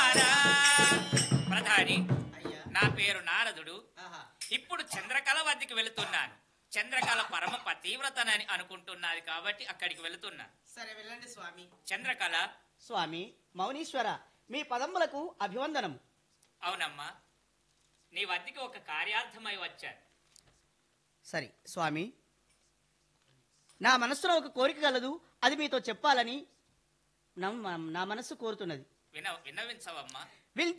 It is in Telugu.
రారా ప్రధాని అయ్యా నా పేరు నారదుడు ఆహా ఇప్పుడు చంద్రకళ వద్దకు వెళుతున్నాను చంద్రకళ పరమ పతివ్రతనని అనుకుంటున్నది కాబట్టి అక్కడికి వెళుతున్నా సరే వెళ్ళండి స్వామి చంద్రకళ స్వామి మౌనీశ్వర మీ పదములకు అభివందనం అవునమ్మా నీ వద్దకి ఒక కార్యార్థమై వచ్చాను సరే స్వామి నా మనస్సులో ఒక కోరిక కలదు అది మీతో చెప్పాలని నా నా మనస్సు కోరుతున్నది విన విన్నవించవమ్మా వింటే